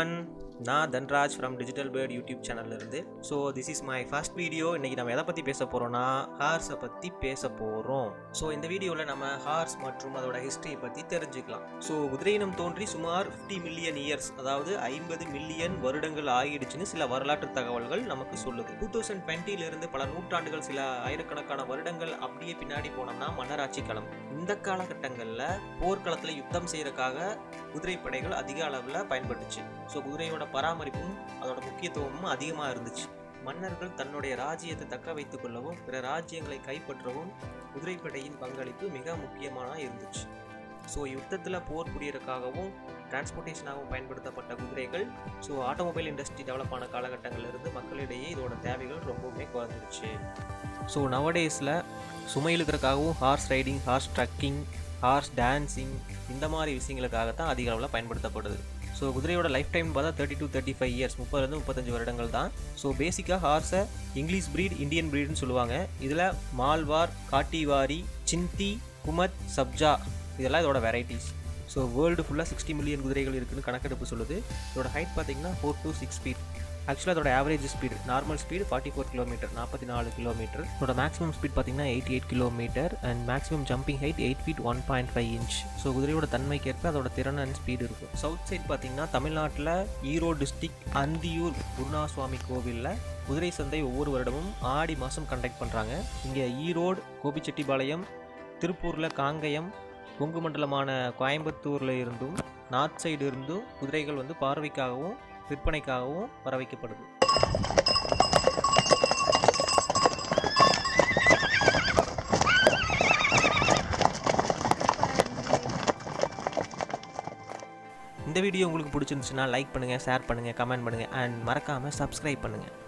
one நான் Dhanraj from digital bird YouTube சேனல்லேருந்து so this is my first video இன்றைக்கி நம்ம எதை பற்றி பேச போகிறோம்னா ஹார்ஸை பற்றி பேச போகிறோம் ஸோ இந்த வீடியோவில் நம்ம ஹார்ஸ் மற்றும் அதோட ஹிஸ்ட்ரியை பற்றி தெரிஞ்சுக்கலாம் ஸோ குதிரையினம் தோன்றி சுமார் 50 மில்லியன் இயர்ஸ் அதாவது ஐம்பது மில்லியன் வருடங்கள் ஆகிடுச்சுன்னு சில வரலாற்று தகவல்கள் நமக்கு சொல்லுது டூ தௌசண்ட் டுவெண்ட்டிலிருந்து பல நூற்றாண்டுகள் சில ஆயிரக்கணக்கான வருடங்கள் அப்படியே பின்னாடி போனோம்னா மன்னராட்சி களம் இந்த காலகட்டங்களில் போர்க்களத்தில் யுத்தம் செய்யறதுக்காக குதிரைப்படைகள் அதிக அளவில் பயன்பட்டுச்சு ஸோ குதிரையோட பராமரிப்பும் அதோட முக்கியத்துவமும் அதிகமாக இருந்துச்சு மன்னர்கள் தன்னுடைய ராஜ்யத்தை தக்க வைத்துக் கொள்ளவும் பிற ராஜ்யங்களை கைப்பற்றவும் குதிரைப்படையின் பங்களிப்பு மிக முக்கியமாக இருந்துச்சு ஸோ யுத்தத்தில் போர் புரியறதுக்காகவும் டிரான்ஸ்போர்ட்டேஷனாகவும் பயன்படுத்தப்பட்ட குதிரைகள் ஸோ ஆட்டோமொபைல் இண்டஸ்ட்ரி டெவலப் ஆன காலகட்டங்கள்ல இருந்து மக்களிடையே இதோட தேவைகள் ரொம்பவுமே குறைஞ்சிருச்சு ஸோ நவடேஸில் சுமை இழுக்கிறதுக்காகவும் horse riding horse trekking horse dancing இந்த மாதிரி விஷயங்களுக்காக தான் அதிக அளவில் பயன்படுத்தப்படுது ஸோ குதிரையோட லைஃப் டைம் பார்த்தா thirty to thirty five years முப்பதுலேருந்து முப்பத்தஞ்சு வருடங்கள் தான் ஸோ பேசிக்காக ஹார்ஸை இங்கிலீஷ் ப்ரீட் இந்தியன் ப்ரீடுன்னு சொல்லுவாங்க இதில் மால்வார் காட்டிவாரி சிந்தி குமத் சப்ஜா இதெல்லாம் இதோட வெரைட்டிஸ் ஸோ வேர்ல்டு ஃபுல்லாக சிக்ஸ்டி மில்லியன் குதிரைகள் இருக்குன்னு கணக்கெடுப்பு சொல்லுது இதோட ஹைட் பார்த்தீங்கன்னா ஃபோர் டு சிக்ஸ் ஃபீட் ஆக்சுவலாக அதோட average speed normal speed forty four kilometre நாற்பத்தி நாலு கிலோமீட்டர் இதோட மேக்ஸிமம் ஸ்பீட் பார்த்தீங்கன்னா eighty eight kilometre and maximum jumping height eight feet one point five inch so குதிரையோட தன்மைக்கேற்ப அதோட திறன் அண்ட் ஸ்பீடு இருக்கும் சவுத் சைட் பார்த்தீங்கன்னா தமிழ்நாட்டில் ஈரோடு டிஸ்ட்ரிக்ட் அந்தியூர் குருணாசுவாமி கோவிலில் குதிரை சந்தை ஒவ்வொரு வருடமும் ஆடி மாதம் கண்டக்ட் பண்ணுறாங்க இங்கே ஈரோடு கோபிச்செட்டிப்பாளையம் திருப்பூரில் காங்கயம் கொங்கு மண்டலமான கோயம்புத்தூரில் இருந்தும் நார்த் சைடு இருந்தும் குதிரைகள் வந்து பார்வைக்காகவும் விற்பனைக்காகவும் வர வைக்கப்படுது இந்த வீடியோ உங்களுக்கு பிடிச்சிருந்துச்சுன்னா லைக் பண்ணுங்கள் ஷேர் பண்ணுங்கள் கமெண்ட் பண்ணுங்கள் அண்ட் மறக்காமல் சப்ஸ்கிரைப் பண்ணுங்கள்